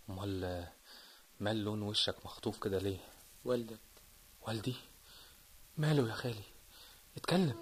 امال مال لون وشك مخطوف كده ليه والدك والدي ماله يا خالي اتكلم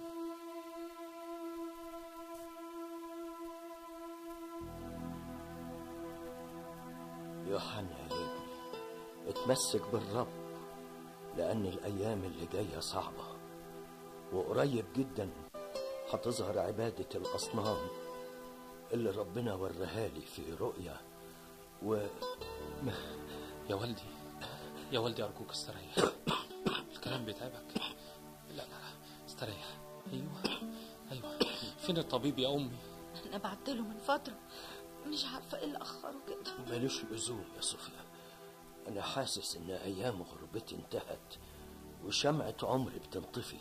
يوحنا يا ابني اتمسك بالرب لأن الأيام اللي جاية صعبة وقريب جدا هتظهر عبادة الأصنام اللي ربنا وراها لي في رؤيا و يا والدي يا والدي أرجوك استريح الكلام بيتعبك لا لا استريح أيوه أيوه فين الطبيب يا أمي انا بعت له من فتره مش عارفه ايه اللي اخره كده ملوش لزوم يا صوفيا أنا حاسس إن أيام غربتي انتهت وشمعة عمري بتنطفي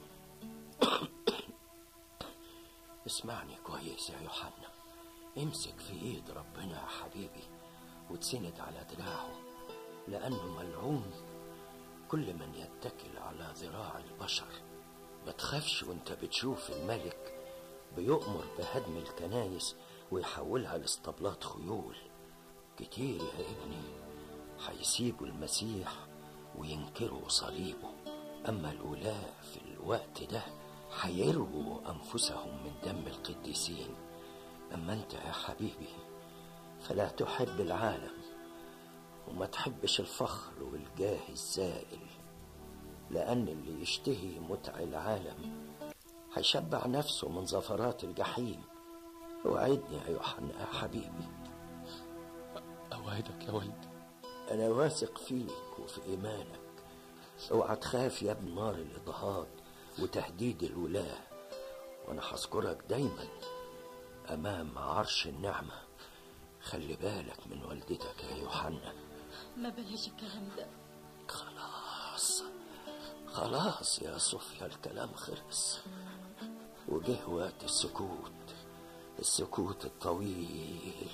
اسمعني كويس يا يوحنا امسك في ايد ربنا يا حبيبي وتسند على دراعه لأنه ملعون كل من يتكل على ذراع البشر ما تخافش وانت بتشوف الملك بيؤمر بهدم الكنايس ويحولها لاسطبلات خيول كتير يا ابني هيسيبوا المسيح وينكروا صليبه أما الولاة في الوقت ده هيروا أنفسهم من دم القديسين أما أنت يا حبيبي فلا تحب العالم وما تحبش الفخر والجاه الزائل لأن اللي يشتهي متع العالم هيشبع نفسه من زفرات الجحيم وعدني يا يوحنا يا حبيبي أوعدك يا والدي أنا واثق فيك وفي إيمانك اوعى تخاف يا ابن نار الإضطهاد وتهديد الولاة وأنا هذكرك دايما أمام عرش النعمة خلي بالك من والدتك يا يوحنا ما بلاش الكلام ده خلاص خلاص يا صوفيا الكلام خلص وجه وقت السكوت السكوت الطويل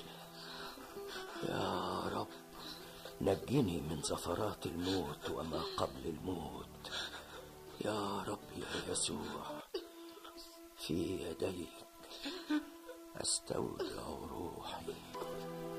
يا رب نجني من زفرات الموت وما قبل الموت يا رب يا يسوع في يديك استودع روحي